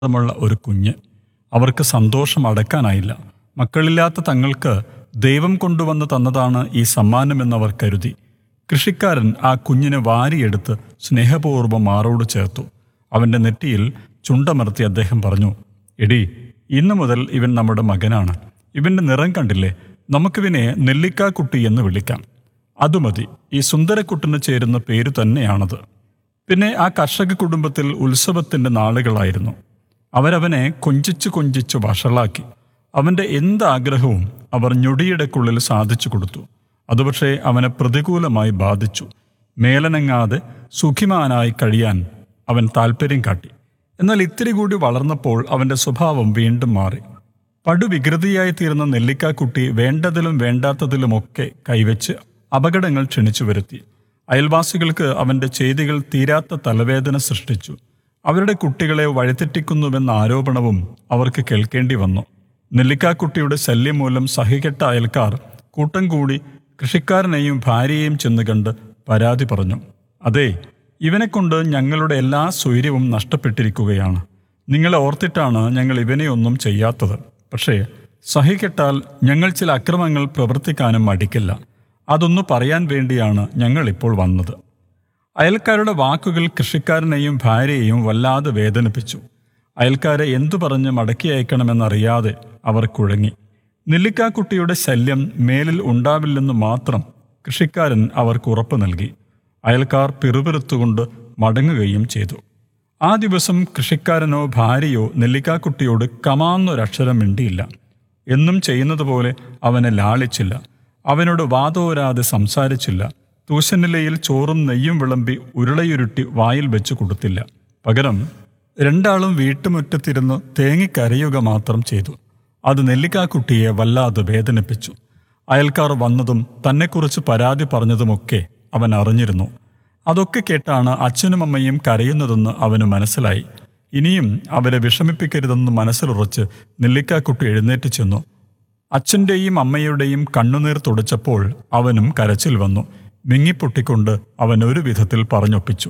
മുള്ള ഒരു കുഞ്ഞ് അവർക്ക് സന്തോഷം അടക്കാനായില്ല മക്കളില്ലാത്ത തങ്ങൾക്ക് ദൈവം കൊണ്ടുവന്ന് തന്നതാണ് ഈ സമ്മാനമെന്നവർ കരുതി കൃഷിക്കാരൻ ആ കുഞ്ഞിനെ വാരിയെടുത്ത് സ്നേഹപൂർവ്വം മാറോട് ചേർത്തു അവന്റെ നെറ്റിയിൽ ചുണ്ടമർത്തി അദ്ദേഹം പറഞ്ഞു എടി ഇന്നു മുതൽ ഇവൻ നമ്മുടെ മകനാണ് ഇവന്റെ നിറം കണ്ടില്ലേ നമുക്കിവനെ നെല്ലിക്കാക്കുട്ടി എന്ന് വിളിക്കാം അതുമതി ഈ സുന്ദരക്കുട്ടിന് ചേരുന്ന പേര് തന്നെയാണത് പിന്നെ ആ കർഷക കുടുംബത്തിൽ ഉത്സവത്തിന്റെ നാളുകളായിരുന്നു അവരവനെ കൊഞ്ചിച്ചു കൊഞ്ചിച്ചു വഷളാക്കി അവന്റെ എന്ത് ആഗ്രഹവും അവർ ഞൊടിയിടക്കുള്ളിൽ സാധിച്ചു കൊടുത്തു അത് പക്ഷേ അവനെ പ്രതികൂലമായി ബാധിച്ചു മേലനങ്ങാതെ സുഖിമാനായി കഴിയാൻ അവൻ താല്പര്യം കാട്ടി എന്നാൽ ഇത്തിരി കൂടി വളർന്നപ്പോൾ അവന്റെ സ്വഭാവം വീണ്ടും മാറി പടുവികൃതിയായി തീർന്ന നെല്ലിക്കാക്കുട്ടി വേണ്ടതിലും വേണ്ടാത്തതിലുമൊക്കെ കൈവച്ച് അപകടങ്ങൾ ക്ഷണിച്ചു വരുത്തി അയൽവാസികൾക്ക് അവന്റെ ചെയ്തികൾ തീരാത്ത തലവേദന സൃഷ്ടിച്ചു അവരുടെ കുട്ടികളെ വഴിതെറ്റിക്കുന്നുവെന്ന ആരോപണവും അവർക്ക് കേൾക്കേണ്ടി വന്നു നെല്ലിക്കാക്കുട്ടിയുടെ ശല്യം മൂലം സഹികെട്ട അയൽക്കാർ കൂട്ടം കൂടി കൃഷിക്കാരനെയും ഭാര്യയെയും ചെന്ന് കണ്ട് പരാതി പറഞ്ഞു അതെ ഇവനെക്കൊണ്ട് ഞങ്ങളുടെ എല്ലാ സ്വൈര്യവും നഷ്ടപ്പെട്ടിരിക്കുകയാണ് നിങ്ങളെ ഓർത്തിട്ടാണ് ഞങ്ങൾ ഇവനെയൊന്നും ചെയ്യാത്തത് പക്ഷേ സഹികെട്ടാൽ ഞങ്ങൾ ചില അക്രമങ്ങൾ പ്രവർത്തിക്കാനും മടിക്കില്ല അതൊന്നു പറയാൻ വേണ്ടിയാണ് ഞങ്ങൾ ഇപ്പോൾ വന്നത് അയൽക്കാരുടെ വാക്കുകൾ കൃഷിക്കാരനെയും ഭാര്യയെയും വല്ലാതെ വേദനിപ്പിച്ചു അയൽക്കാരെ എന്തു പറഞ്ഞ് മടക്കി അയക്കണമെന്നറിയാതെ അവർ കുഴങ്ങി നെല്ലിക്കാക്കുട്ടിയുടെ ശല്യം മേലിൽ ഉണ്ടാവില്ലെന്ന് മാത്രം കൃഷിക്കാരൻ അവർക്ക് ഉറപ്പ് നൽകി അയൽക്കാർ പിറുപിറുത്തുകൊണ്ട് മടങ്ങുകയും ചെയ്തു ആ ദിവസം കൃഷിക്കാരനോ ഭാര്യയോ നെല്ലിക്കാക്കുട്ടിയോട് കമാന്നൊരക്ഷരം മിണ്ടിയില്ല എന്നും ചെയ്യുന്നത് പോലെ അവനെ ലാളിച്ചില്ല അവനോട് വാതോരാതെ സംസാരിച്ചില്ല തൂശനിലയിൽ ചോറും നെയ്യും വിളമ്പി ഉരുളയുരുട്ടി വായിൽ വെച്ച് കൊടുത്തില്ല പകരം രണ്ടാളും വീട്ടുമുറ്റത്തിരുന്ന് തേങ്ങിക്കരയുക മാത്രം ചെയ്തു അത് നെല്ലിക്കാക്കുട്ടിയെ വല്ലാതെ വേദനിപ്പിച്ചു അയൽക്കാർ വന്നതും തന്നെക്കുറിച്ച് പരാതി പറഞ്ഞതുമൊക്കെ അവൻ അറിഞ്ഞിരുന്നു അതൊക്കെ കേട്ടാണ് അച്ഛനും അമ്മയും കരയുന്നതെന്ന് അവന് മനസ്സിലായി ഇനിയും അവരെ വിഷമിപ്പിക്കരുതെന്ന് മനസ്സിലുറച്ച് നെല്ലിക്കാക്കുട്ടി എഴുന്നേറ്റ് ചെന്നു അച്ഛൻ്റെയും അമ്മയുടെയും കണ്ണുനീർ തുടച്ചപ്പോൾ അവനും കരച്ചിൽ വന്നു മിങ്ങിപ്പൊട്ടിക്കൊണ്ട് അവൻ ഒരു വിധത്തിൽ പറഞ്ഞൊപ്പിച്ചു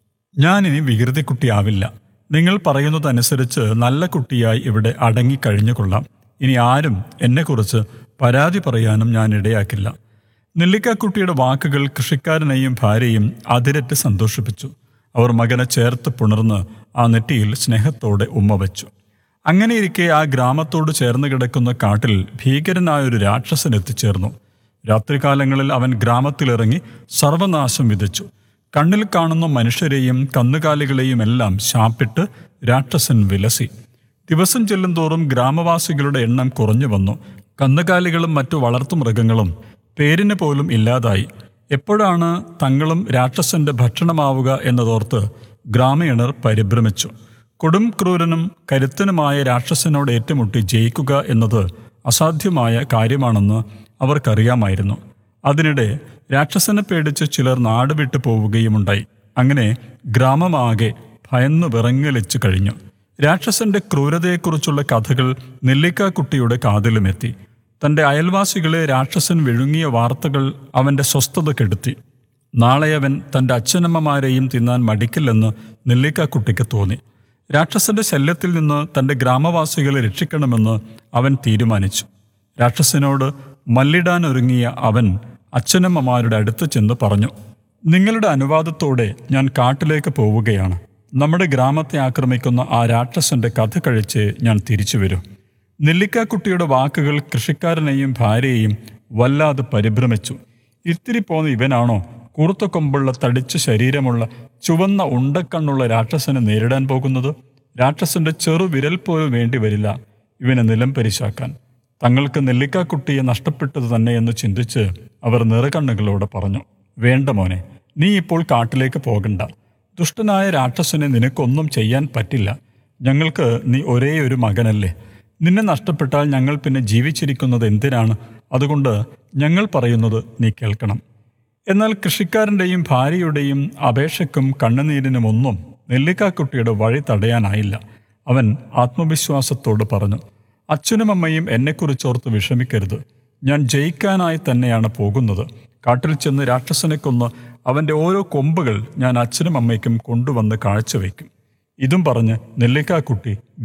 ഞാനിനി വികൃതിക്കുട്ടിയാവില്ല നിങ്ങൾ പറയുന്നതനുസരിച്ച് നല്ല കുട്ടിയായി ഇവിടെ അടങ്ങിക്കഴിഞ്ഞുകൊള്ളാം ഇനി ആരും എന്നെക്കുറിച്ച് പരാതി പറയാനും ഞാൻ ഇടയാക്കില്ല നെല്ലിക്കാക്കുട്ടിയുടെ വാക്കുകൾ കൃഷിക്കാരനെയും ഭാര്യയും അതിരറ്റ് സന്തോഷിപ്പിച്ചു അവർ മകനെ ചേർത്ത് പുണർന്ന് ആ നെറ്റിയിൽ സ്നേഹത്തോടെ ഉമ്മ വച്ചു അങ്ങനെയിരിക്കെ ആ ഗ്രാമത്തോട് ചേർന്ന് കിടക്കുന്ന കാട്ടിൽ ഭീകരനായൊരു രാക്ഷസൻ എത്തിച്ചേർന്നു രാത്രികാലങ്ങളിൽ അവൻ ഗ്രാമത്തിലിറങ്ങി സർവനാശം വിതച്ചു കണ്ണിൽ കാണുന്ന മനുഷ്യരെയും കന്നുകാലികളെയും എല്ലാം ശാപ്പിട്ട് രാക്ഷസൻ വിലസി ദിവസം ചെല്ലുന്തോറും ഗ്രാമവാസികളുടെ എണ്ണം കുറഞ്ഞു വന്നു കന്നുകാലികളും മറ്റു വളർത്തുമൃഗങ്ങളും പേരിന് പോലും ഇല്ലാതായി എപ്പോഴാണ് തങ്ങളും രാക്ഷസന്റെ ഭക്ഷണമാവുക എന്നതോർത്ത് ഗ്രാമീണർ പരിഭ്രമിച്ചു കൊടും ക്രൂരനും കരുത്തനുമായ രാക്ഷസനോട് ഏറ്റുമുട്ടി ജയിക്കുക എന്നത് അസാധ്യമായ കാര്യമാണെന്ന് അവർക്കറിയാമായിരുന്നു അതിനിടെ രാക്ഷസനെ പേടിച്ച് ചിലർ നാട് വിട്ടു പോവുകയുമുണ്ടായി അങ്ങനെ ഗ്രാമമാകെ ഭയന്നു വിറങ്ങലിച്ചു കഴിഞ്ഞു രാക്ഷസന്റെ ക്രൂരതയെക്കുറിച്ചുള്ള കഥകൾ നെല്ലിക്കാക്കുട്ടിയുടെ കാതിലുമെത്തി തന്റെ അയൽവാസികളെ രാക്ഷസൻ വിഴുങ്ങിയ വാർത്തകൾ അവന്റെ സ്വസ്ഥത കെടുത്തി നാളെ അവൻ തന്റെ അച്ഛനമ്മമാരെയും തിന്നാൻ മടിക്കില്ലെന്ന് നെല്ലിക്കാക്കുട്ടിക്ക് തോന്നി രാക്ഷസന്റെ ശല്യത്തിൽ നിന്ന് തന്റെ ഗ്രാമവാസികളെ രക്ഷിക്കണമെന്ന് അവൻ തീരുമാനിച്ചു രാക്ഷസനോട് മല്ലിടാനൊരുങ്ങിയ അവൻ അച്ഛനമ്മമാരുടെ അടുത്ത് ചെന്ന് പറഞ്ഞു നിങ്ങളുടെ അനുവാദത്തോടെ ഞാൻ കാട്ടിലേക്ക് പോവുകയാണ് നമ്മുടെ ഗ്രാമത്തെ ആക്രമിക്കുന്ന ആ രാക്ഷസന്റെ കഥ കഴിച്ച് ഞാൻ തിരിച്ചു വരും നെല്ലിക്കാക്കുട്ടിയുടെ വാക്കുകൾ കൃഷിക്കാരനെയും ഭാര്യയെയും വല്ലാതെ പരിഭ്രമിച്ചു ഇത്തിരി പോന്ന ഇവനാണോ കൂർത്ത കൊമ്പുള്ള തടിച്ച ശരീരമുള്ള ചുവന്ന ഉണ്ടക്കണ്ണുള്ള രാക്ഷസനെ നേരിടാൻ പോകുന്നത് രാക്ഷസന്റെ ചെറു വിരൽ പോലും വേണ്ടി വരില്ല ഇവനെ നിലം പരിശാക്കാൻ തങ്ങൾക്ക് നെല്ലിക്കാക്കുട്ടിയെ നഷ്ടപ്പെട്ടത് തന്നെയെന്ന് ചിന്തിച്ച് അവർ നിറകണ്ണുകളോടെ പറഞ്ഞു വേണ്ട മോനെ നീ ഇപ്പോൾ കാട്ടിലേക്ക് പോകണ്ട ദുഷ്ടനായ രാക്ഷസനെ നിനക്കൊന്നും ചെയ്യാൻ പറ്റില്ല ഞങ്ങൾക്ക് നീ ഒരേ ഒരു മകനല്ലേ നിന്നെ നഷ്ടപ്പെട്ടാൽ ഞങ്ങൾ പിന്നെ ജീവിച്ചിരിക്കുന്നത് എന്തിനാണ് അതുകൊണ്ട് ഞങ്ങൾ പറയുന്നത് നീ കേൾക്കണം എന്നാൽ കൃഷിക്കാരൻ്റെയും ഭാര്യയുടെയും അപേക്ഷയ്ക്കും കണ്ണുനീരിനുമൊന്നും നെല്ലിക്കാക്കുട്ടിയുടെ വഴി തടയാനായില്ല അവൻ ആത്മവിശ്വാസത്തോട് പറഞ്ഞു അച്ഛനും അമ്മയും എന്നെക്കുറിച്ചോർത്ത് വിഷമിക്കരുത് ഞാൻ ജയിക്കാനായി തന്നെയാണ് പോകുന്നത് കാട്ടിൽ ചെന്ന് രാക്ഷസനെ കൊന്ന് അവൻ്റെ ഓരോ കൊമ്പുകൾ ഞാൻ അച്ഛനും അമ്മയ്ക്കും കൊണ്ടുവന്ന് കാഴ്ചവെക്കും ഇതും പറഞ്ഞ് നെല്ലിക്കാക്കുട്ടി